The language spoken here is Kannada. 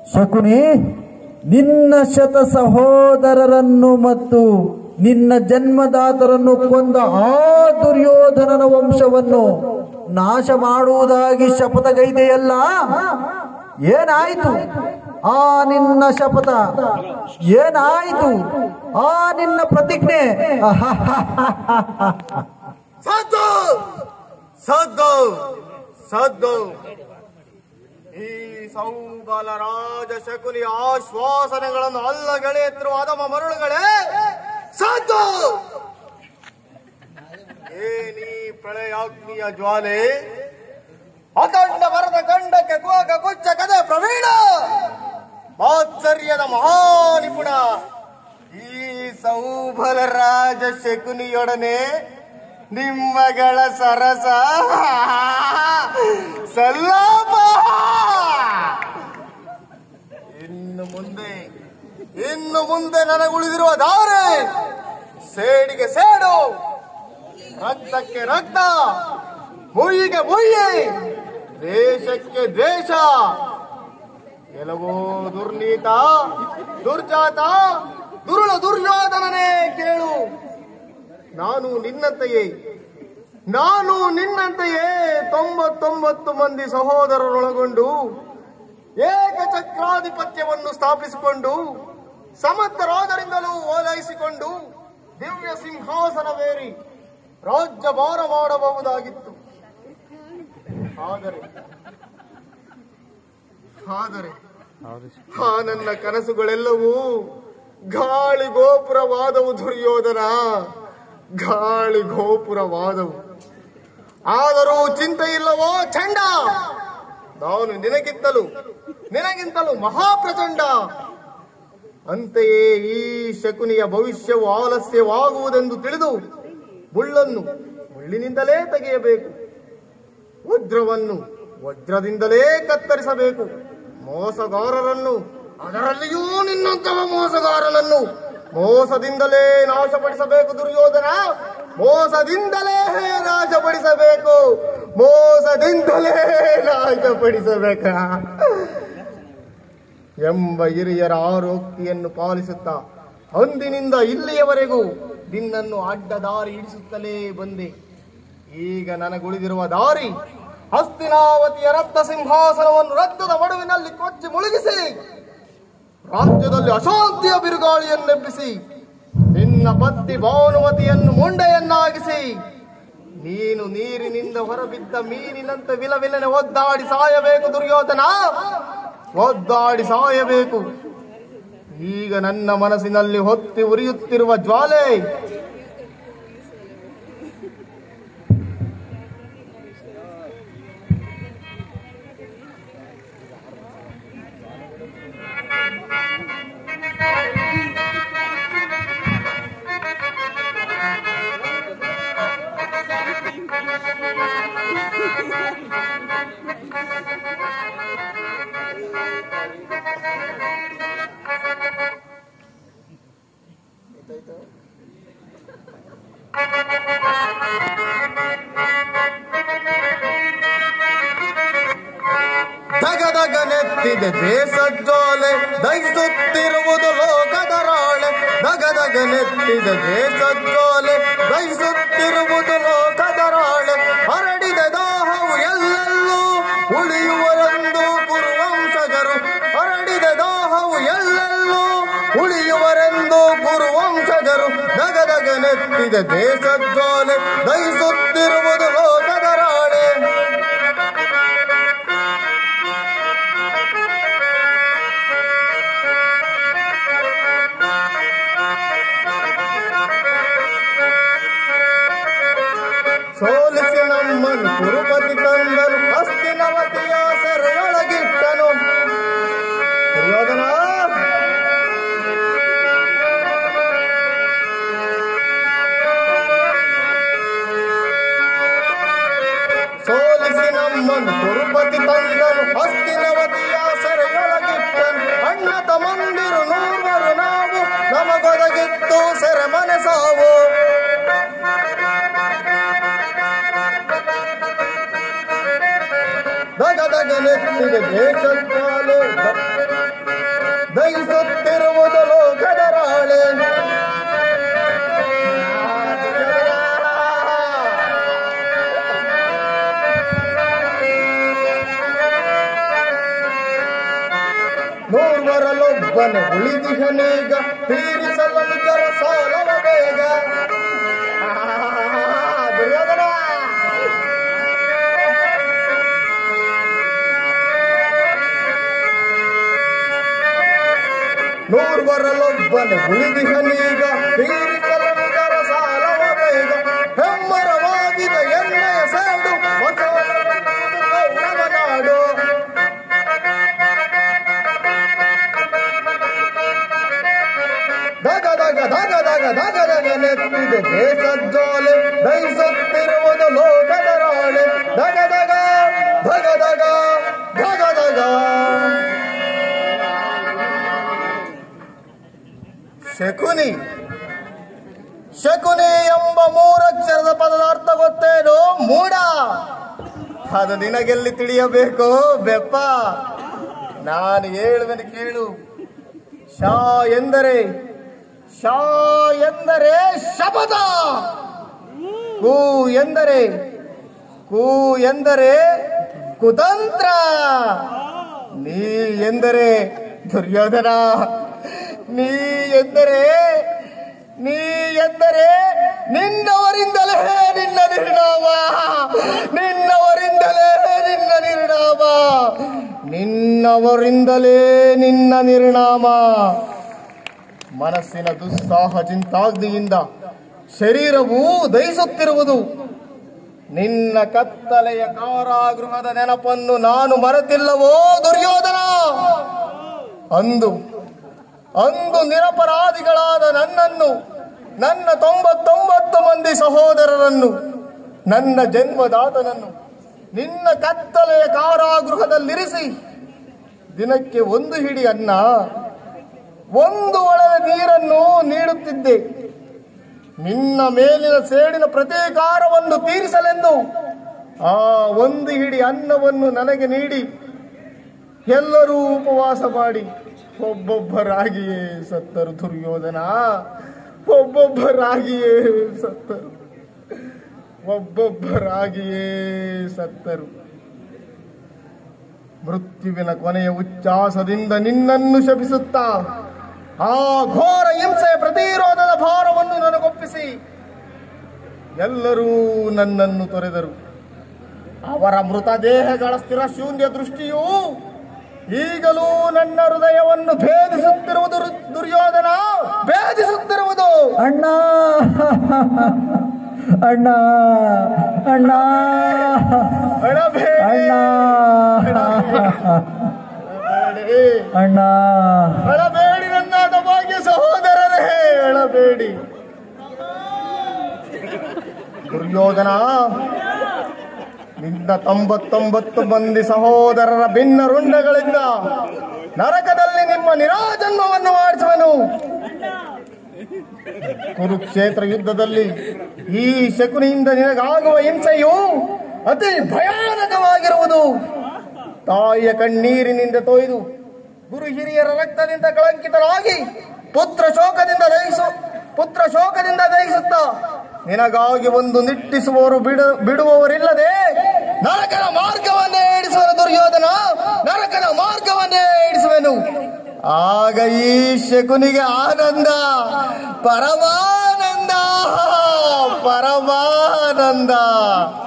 ಶಕುನಿ ನಿನ್ನ ಶತ ಸಹೋದರರನ್ನು ಮತ್ತು ನಿನ್ನ ಜನ್ಮದಾತರನ್ನು ಕೊಂದ ಆ ದುರ್ಯೋಧನನ ವಂಶವನ್ನು ನಾಶ ಮಾಡುವುದಾಗಿ ಶಪಥಗೈದೆಯಲ್ಲ ಏನಾಯಿತು ಆ ನಿನ್ನ ಶಪಥ ಏನಾಯಿತು ಆ ನಿನ್ನ ಪ್ರತಿಜ್ಞೆ ಸದ್ದು ಸದ್ದು ಸದ್ದು ಈ ಸೌಬಲ ರಾಜ ಶಕುನಿ ಆಶ್ವಾಸನೆಗಳನ್ನು ಅಲ್ಲಗಳೆತ್ತಿರುವ ಅದಮ ಮರುಳುಗಳೇ ಸದ್ದು ಏನೀ ಪ್ರಳಯಾಗ್ನಿಯ ಜ್ವಾಲೆ ಅಖಂಡ ಬರದ ಗಂಡಕ್ಕೆ ಕುವಕ ಕುಚ್ಚ ಕದೆ ಪ್ರವೀಣ ಮಾತ್ಸರ್ಯದ ಮಹಾನಿಪುಣ ಈ ಸೌಬಲ ರಾಜ ಶಕುನಿಯೊಡನೆ ನಿಮ್ಮಗಳ ಸರಸ ಸಲ್ಲಾಪ ಇನ್ನು ಮುಂದೆ ಇನ್ನು ಮುಂದೆ ನನಗುಳಿದಿರುವ ದಾರೆ ಸೇಡಿಗೆ ಸೇಡು ರಕ್ತಕ್ಕೆ ರಕ್ತ ಮುಯ್ಯಿಗೆ ಮುಯ್ಯಿ ದೇಶಕ್ಕೆ ದ್ವೇಷ ಕೆಲವೋ ದುರ್ನೀತ ದುರ್ಜಾತ ದುರುಳ ದುರ್ಯೋಧನನೇ ಕೇಳು ನಾನು ನಿನ್ನಂತೆಯೇ ನಾನು ನಿನ್ನಂತೆಯೇ ತೊಂಬತ್ತೊಂಬತ್ತು ಮಂದಿ ಸಹೋದರರೊಳಗೊಂಡು ಏಕಚಕ್ರಾಧಿಪತ್ಯವನ್ನು ಸ್ಥಾಪಿಸಿಕೊಂಡು ಸಮರ್ಥರಾದರಿಂದಲೂ ಓಲೈಸಿಕೊಂಡು ದಿವ್ಯ ಸಿಂಹಾಸನವೇರಿ ರಾಜ್ಯಭಾರ ಮಾಡಬಹುದಾಗಿತ್ತು ಆದರೆ ಆದರೆ ಆ ನನ್ನ ಕನಸುಗಳೆಲ್ಲವೂ ಗಾಳಿ ಗೋಪುರವಾದವು ದುರ್ಯೋಧನ ಗಾಳಿ ಗೋಪುರವಾದವು ಆದರೂ ಚಿಂತೆ ಇಲ್ಲವೋ ಚಂಡ ನಾನು ನಿನಗಿಂತಲೂ ನಿನಗಿಂತಲೂ ಮಹಾಪ್ರಚಂಡ ಅಂತೆಯೇ ಈ ಶಕುನಿಯ ಭವಿಷ್ಯವು ಆಲಸ್ಯವಾಗುವುದೆಂದು ತಿಳಿದು ಮುಳ್ಳನ್ನು ಮುಳ್ಳಿನಿಂದಲೇ ತೆಗೆಯಬೇಕು ವಜ್ರವನ್ನು ವಜ್ರದಿಂದಲೇ ಕತ್ತರಿಸಬೇಕು ಮೋಸಗಾರರನ್ನು ಅದರಲ್ಲಿಯೂ ನಿನ್ನಂತಹ ಮೋಸಗಾರನನ್ನು ಮೋಸದಿಂದಲೇ ನಾಶಪಡಿಸಬೇಕು ದುರ್ಯೋಧನ ಮೋಸದಿಂದಲೇ ನಾಶಪಡಿಸಬೇಕು ಮೋಸದಿಂದಲೇ ನಾಶಪಡಿಸಬೇಕ ಎಂಬ ಹಿರಿಯರ ಆರೋಗ್ಯವನ್ನು ಪಾಲಿಸುತ್ತಾ ಅಂದಿನಿಂದ ಇಲ್ಲಿಯವರೆಗೂ ನಿನ್ನನ್ನು ಅಡ್ಡ ದಾರಿ ಇಡಿಸುತ್ತಲೇ ಬಂದೆ ಈಗ ನನಗುಳಿದಿರುವ ದಾರಿ ಹಸ್ತಿನಾವತಿಯ ರಕ್ತ ಸಿಂಹಾಸನವನ್ನು ರಕ್ತದ ಮಡುವಿನಲ್ಲಿ ಕೊಚ್ಚಿ ಮುಳುಗಿಸಿ ರಾಜ್ಯದಲ್ಲಿ ಅಶಾಂತಿಯ ಬಿರುಗಾಳಿಯನ್ನೆಬ್ಬಿಸಿ ನಿನ್ನ ಪತ್ನಿ ಭಾನುಮತಿಯನ್ನು ಮುಂಡೆಯನ್ನಾಗಿಸಿ ನೀನು ನೀರಿನಿಂದ ಹೊರಬಿದ್ದ ಮೀನಿನಂತೆ ವಿಲವಿಲನೆ ಒದ್ದಾಡಿ ಸಾಯಬೇಕು ದುರ್ಯೋಧನ ಒದ್ದಾಡಿ ಸಾಯಬೇಕು ಈಗ ನನ್ನ ಮನಸ್ಸಿನಲ್ಲಿ ಹೊತ್ತಿ ಉರಿಯುತ್ತಿರುವ ಜ್ವಾಲೆ ದಗದಗನೆತ್ತಿದೆ ದೇಶಜ್ವಾಲೆ ದಹಿಸುತ್ತಿರುವುದು ಲೋಕದ ರಾಳೆ ದಗದಗನೆತ್ತಿದೆ ದೇಶಜ್ವಾಲೆ ದಹಿಸುತ್ತಿರುವುದು ಲೋಕದ ರಾಳೆ ಹರಡಿದ ದಾಹವು ಎಲ್ಲೆಲ್ಲೂ ಉಳಿಯುವರೆಂದು ಗುರುವಂಶಜರು ಹರಡಿದ ದಾಹವು ಎಲ್ಲೆಲ್ಲೂ ಉಳಿಯುವರೆಂದು ಗುರುವಂಶಜರು ದಗದಗನೆತ್ತಿದೆ ದೇಶಜ್ವಾಲೆ ದಹಿಸುತ್ತಿರುವುದು ಲೋಕದ ರಾಳೆ ಸೋಲಿಸಿ ನಮ್ಮನ್ನು ಕುರುಪತಿ ತಂದನು ಹಸ್ತಿನವತಿಯ ಸೆರೆಯೊಳಗಿಟ್ಟನು ದುರ್ಯೋಧನ ಸೋಲಿಸಿ ನಮ್ಮನ್ನು ಕುರುಪತಿ ತಂದನು ಹಸ್ತಿನವತಿಯ ಸೆರೆಯೊಳಗಿಟ್ಟನು ಅಣ್ಣ ತಮ್ಮಂದಿರು ನೂರು ನಾವು ನಮಗೊದಗಿತ್ತು ಸೆರೆಮನೆ ಸಾವು ದಗದಗನೆತ್ತಿದೆ ದೇಶಜ್ವಾಲೆ ನೂರ್ವರಲೊಬ್ಬನೆ ಉಳಿದಿಹನೀಗ ತೀರಿಸಲು ಜರ ಸಾಲವ ಬೇಗ ದುರ್ಯೋಧನ ನೂರ್ವರಲೊಬ್ಬನೆ ಉಳಿದಿಹನೀಗ ತೀರಿಸಲು ಜರ ಸಾಲವ ಬೇಗ ಹೆಮ್ಮರವಾಗಿದೆ ಎಣ್ಣೆಯ ಸೇಡು ಮಸವನಾಡು ದಗ ದಗ ದಗ ದಗ ದಗ ದಗ ನೆತ್ತಿದೆ ದೇಶಜ್ವಾಲೆ ದಹಿಸುತ್ತಿರುವುದು ಲೋಕದ ರಾಳೆ ದಗ ದಗ ದಗ ದಗ ದಗ ದಗ ಶಕುನಿ ಶಕುನಿ ಎಂಬ ಮೂರಕ್ಷರದ ಪದದ ಅರ್ಥ ಗೊತ್ತೇನು ಮೂಡ ಅದು ನಿನಗೆಲ್ಲಿ ತಿಳಿಯಬೇಕು ಬೆಪ್ಪ ನಾನು ಹೇಳುವೆನು ಕೇಳು ಶಾ ಎಂದರೆ ಶಾ ಎಂದರೆ ಶಪಥ ಕು ಎಂದರೆ ಕು ಎಂದರೆ ಕುತಂತ್ರ ನೀ ಎಂದರೆ ದುರ್ಯೋಧನ ನೀ ಎಂದರೆ ನೀ ಎಂದರೆ ನಿನ್ನವರಿಂದಲೇ ನಿನ್ನ ನಿರ್ಣಾಮ ನಿನ್ನವರಿಂದಲೇ ನಿನ್ನ ನಿರ್ಣಾಮ ನಿನ್ನವರಿಂದಲೇ ನಿನ್ನ ನಿರ್ಣಾಮ ಮನಸ್ಸಿನ ದುಸ್ಸಾಹ ಚಿಂತಾಗ್ನಿಯಿಂದ ಶರೀರವು ದಹಿಸುತ್ತಿರುವುದು ನಿನ್ನ ಕತ್ತಲೆಯ ಕಾರಾಗೃಹದ ನೆನಪನ್ನು ನಾನು ಮರೆತಿಲ್ಲವೋ ದುರ್ಯೋಧನ ಅಂದು ಅಂದು ನಿರಪರಾಧಿಗಳಾದ ನನ್ನನ್ನು ನನ್ನ ತೊಂಬತ್ತೊಂಬತ್ತು ಮಂದಿ ಸಹೋದರರನ್ನು ನನ್ನ ಜನ್ಮದಾತನನ್ನು ನಿನ್ನ ಕತ್ತಲೆಯ ಕಾರಾಗೃಹದಲ್ಲಿರಿಸಿ ದಿನಕ್ಕೆ ಒಂದು ಹಿಡಿ ಅನ್ನ ಒಂದು ಒಳದ ನೀರನ್ನು ನೀಡುತ್ತಿದ್ದೆ ನಿನ್ನ ಮೇಲಿನ ಸೇಡಿನ ಪ್ರತೀಕಾರವನ್ನು ತೀರಿಸಲೆಂದು ಆ ಒಂದು ಹಿಡಿ ಅನ್ನವನ್ನು ನನಗೆ ನೀಡಿ ಎಲ್ಲರೂ ಉಪವಾಸ ಮಾಡಿ ಒಬ್ಬೊಬ್ಬರಾಗಿಯೇ ಸತ್ತರು ದುರ್ಯೋಧನ ಒಬ್ಬೊಬ್ಬರಾಗಿಯೇ ಸತ್ತರು ಒಬ್ಬೊಬ್ಬರಾಗಿಯೇ ಸತ್ತರು ಮೃತ್ಯುವಿನ ಕೊನೆಯ ಉಚ್ಚಾಸದಿಂದ ನಿನ್ನನ್ನು ಶಪಿಸುತ್ತಾ ಆ ಘೋರ ಹಿಂಸೆಯ ಪ್ರತಿರೋಧದ ಭಾರವನ್ನು ನನಗೊಪ್ಪಿಸಿ ಎಲ್ಲರೂ ನನ್ನನ್ನು ತೊರೆದರು ಅವರ ಮೃತದೇಹಗಳ ಸ್ಥಿರ ಶೂನ್ಯ ದೃಷ್ಟಿಯು ಈಗಲೂ ನನ್ನ ಹೃದಯವನ್ನು ಭೇದಿಸುತ್ತಿರುವುದು ರು- ದುರ್ಯೋಧನ ಭೇದಿಸುತ್ತಿರುವುದು ಅಣ್ಣ ಅಣ್ಣ ಅಣ್ಣ ಅಳಬೇಡಿ, ಅಣ್ಣ ಅಳಬೇಡಿ. ಅಣ್ಣ ಅಳಬೇಡಿ ನನ್ನ ಭಾಗ್ಯ ಸಹೋದರರೇ ಅಳಬೇಡಿ ದುರ್ಯೋಧನ ನಿನ್ನ ತೊಂಬತ್ತೊಂಬತ್ತು ಮಂದಿ ಸಹೋದರರ ಭಿನ್ನ ರುಂಡಗಳಿಂದ ನರಕದಲ್ಲಿ ನಿಮ್ಮ ನಿರಾಜನ್ಮವನ್ನು ಮಾಡಿಸುವನು ಕುರುಕ್ಷೇತ್ರ ಯುದ್ಧದಲ್ಲಿ ಈ ಶಕುನಿಯಿಂದ ನಿನಗಾಗುವ ಹಿಂಸೆಯು ಅತಿ ಭಯಾನಕವಾಗಿರುವುದು ತಾಯಿಯ ಕಣ್ಣೀರಿನಿಂದ ತೊಯ್ದು ಗುರು ಹಿರಿಯರ ರಕ್ತದಿಂದ ಕಳಂಕಿತರಾಗಿ ಪುತ್ರ ಶೋಕದಿಂದ ದಹಿಸು ಪುತ್ರ ಶೋಕದಿಂದ ದಹಿಸುತ್ತಾ ನಿನಗಾಗಿ ಒಂದು ನಿಟ್ಟಿಸುವವರು ಬಿಡು ಬಿಡುವವರಿಲ್ಲದೆ ನರಕನ ಮಾರ್ಗವನ್ನೇ ಹಿಡಿಸುವನು ದುರ್ಯೋಧನ ನರಕನ ಮಾರ್ಗವನ್ನೇ ಹಿಡಿಸುವೆನು ಆಗ ಈ ಶಕುನಿಗೆ ಆನಂದ ಪರಮಾನಂದ ಪರಮಾನಂದ